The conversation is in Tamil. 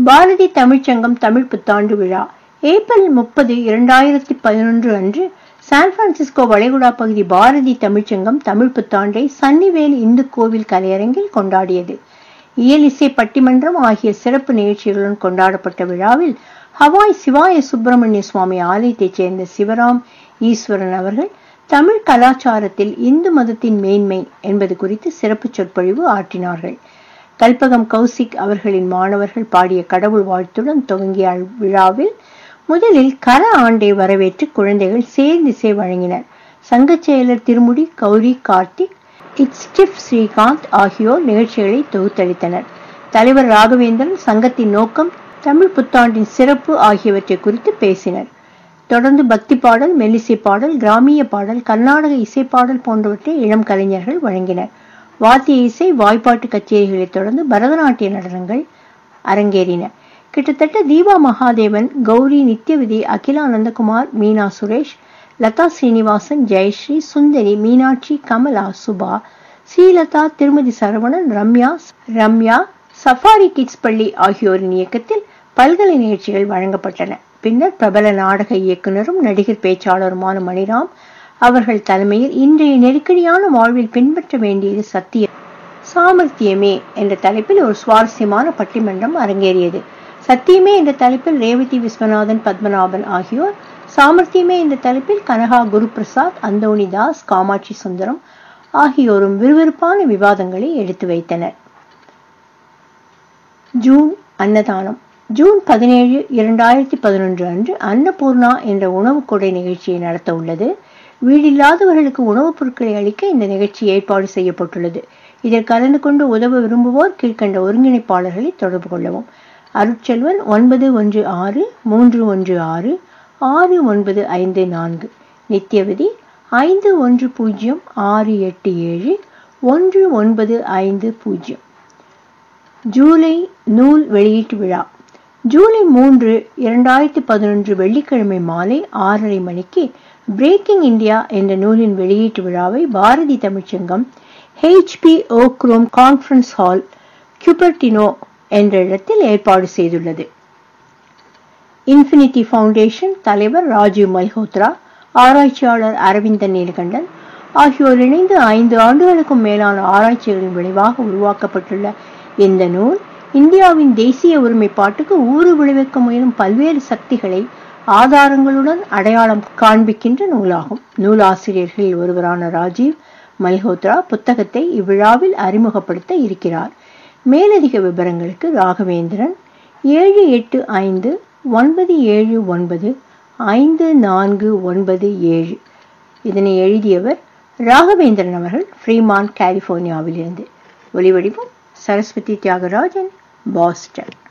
பாரதி தமிழ்ச்சங்கம் தமிழ் புத்தாண்டு விழா ஏப்ரல் முப்பது இரண்டாயிரத்தி பதினொன்று அன்று சான் பிரான்சிஸ்கோ வளைகுடா பகுதி பாரதி தமிழ்ச்சங்கம் தமிழ் புத்தாண்டை சன்னிவேல் இந்து கோவில் கலையரங்கில் கொண்டாடியது இயல் இசை பட்டிமன்றம் ஆகிய சிறப்பு நிகழ்ச்சிகளுடன் கொண்டாடப்பட்ட விழாவில் ஹவாய் சிவாய சுப்பிரமணிய சுவாமி ஆலயத்தைச் சேர்ந்த சிவராம் ஈஸ்வரன் அவர்கள் தமிழ் கலாச்சாரத்தில் இந்து மதத்தின் மேன்மை என்பது குறித்து சிறப்பு சொற்பொழிவு ஆற்றினார்கள் கல்பகம் கௌசிக் அவர்களின் மாணவர்கள் பாடிய கடவுள் வாழ்த்துடன் துவங்கிய விழாவில் முதலில் கர ஆண்டை வரவேற்று குழந்தைகள் சேர்ந்திசை வழங்கினர் சங்கச் செயலர் திருமுடி கௌரி கார்த்திக் இட்ஸ்டிப் ஸ்ரீகாந்த் ஆகியோர் நிகழ்ச்சிகளை தொகுத்தளித்தனர் தலைவர் ராகவேந்திரன் சங்கத்தின் நோக்கம் தமிழ் புத்தாண்டின் சிறப்பு ஆகியவற்றை குறித்து பேசினர் தொடர்ந்து பக்தி பாடல் மெல்லிசை பாடல் கிராமிய பாடல் கர்நாடக இசை பாடல் போன்றவற்றை இளம் கலைஞர்கள் வழங்கினர் வாத்திய இசை வாய்ப்பாட்டு கச்சேரிகளை தொடர்ந்து பரதநாட்டிய நடனங்கள் அரங்கேறின கிட்டத்தட்ட தீபா மகாதேவன் கௌரி நித்யவிதி அகிலா நந்தகுமார் மீனா சுரேஷ் லதா சீனிவாசன் ஜெயஸ்ரீ சுந்தரி மீனாட்சி கமலா சுபா ஸ்ரீலதா திருமதி சரவணன் ரம்யா ரம்யா சஃபாரி கிட்ஸ் பள்ளி ஆகியோரின் இயக்கத்தில் பல்கலை நிகழ்ச்சிகள் வழங்கப்பட்டன பின்னர் பிரபல நாடக இயக்குனரும் நடிகர் பேச்சாளருமான மணிராம் அவர்கள் தலைமையில் இன்றைய நெருக்கடியான வாழ்வில் பின்பற்ற வேண்டியது சத்திய சாமர்த்தியமே என்ற தலைப்பில் ஒரு சுவாரஸ்யமான பட்டிமன்றம் அரங்கேறியது சத்தியமே என்ற தலைப்பில் ரேவதி விஸ்வநாதன் பத்மநாபன் ஆகியோர் சாமர்த்தியமே என்ற தலைப்பில் கனகா குருபிரசாத் அந்தோணி தாஸ் காமாட்சி சுந்தரம் ஆகியோரும் விறுவிறுப்பான விவாதங்களை எடுத்து வைத்தனர் ஜூன் அன்னதானம் ஜூன் பதினேழு இரண்டாயிரத்தி பதினொன்று அன்று அன்னபூர்ணா என்ற உணவு கொடை நிகழ்ச்சியை நடத்த உள்ளது வீடில்லாதவர்களுக்கு உணவுப் பொருட்களை அளிக்க இந்த நிகழ்ச்சி ஏற்பாடு செய்யப்பட்டுள்ளது இதில் கலந்து கொண்டு உதவ விரும்புவோர் கீழ்கண்ட ஒருங்கிணைப்பாளர்களை தொடர்பு கொள்ளவும் அருட்செல்வன் ஒன்பது ஒன்று ஆறு மூன்று ஒன்று ஆறு ஆறு ஒன்பது ஐந்து நான்கு நித்யவதி ஐந்து ஒன்று பூஜ்ஜியம் ஆறு எட்டு ஏழு ஒன்று ஒன்பது ஐந்து பூஜ்ஜியம் ஜூலை நூல் வெளியீட்டு விழா ஜூலை மூன்று இரண்டாயிரத்தி பதினொன்று வெள்ளிக்கிழமை மாலை ஆறரை மணிக்கு பிரேக்கிங் இந்தியா என்ற நூலின் வெளியீட்டு விழாவை பாரதி தமிழ்ச்சங்கம் ஹெச்பி ஓக்ரோம் கான்ஃபரன்ஸ் ஹால் கியூபர்டினோ என்ற இடத்தில் ஏற்பாடு செய்துள்ளது இன்ஃபினிட்டி ஃபவுண்டேஷன் தலைவர் ராஜீவ் மல்ஹோத்ரா ஆராய்ச்சியாளர் அரவிந்தன் நீலகண்டன் ஆகியோர் இணைந்து ஐந்து ஆண்டுகளுக்கும் மேலான ஆராய்ச்சிகளின் விளைவாக உருவாக்கப்பட்டுள்ள இந்த நூல் இந்தியாவின் தேசிய ஒருமைப்பாட்டுக்கு ஊறு விளைவிக்க முயலும் பல்வேறு சக்திகளை ஆதாரங்களுடன் அடையாளம் காண்பிக்கின்ற நூலாகும் நூலாசிரியர்களில் ஒருவரான ராஜீவ் மல்ஹோத்ரா புத்தகத்தை இவ்விழாவில் அறிமுகப்படுத்த இருக்கிறார் மேலதிக விவரங்களுக்கு ராகவேந்திரன் ஏழு எட்டு ஐந்து ஒன்பது ஏழு ஒன்பது ஐந்து நான்கு ஒன்பது ஏழு இதனை எழுதியவர் ராகவேந்திரன் அவர்கள் ஃப்ரீமான் கலிபோர்னியாவிலிருந்து ஒலிவடிவம் சரஸ்வதி தியாகராஜன் பாஸ்டன்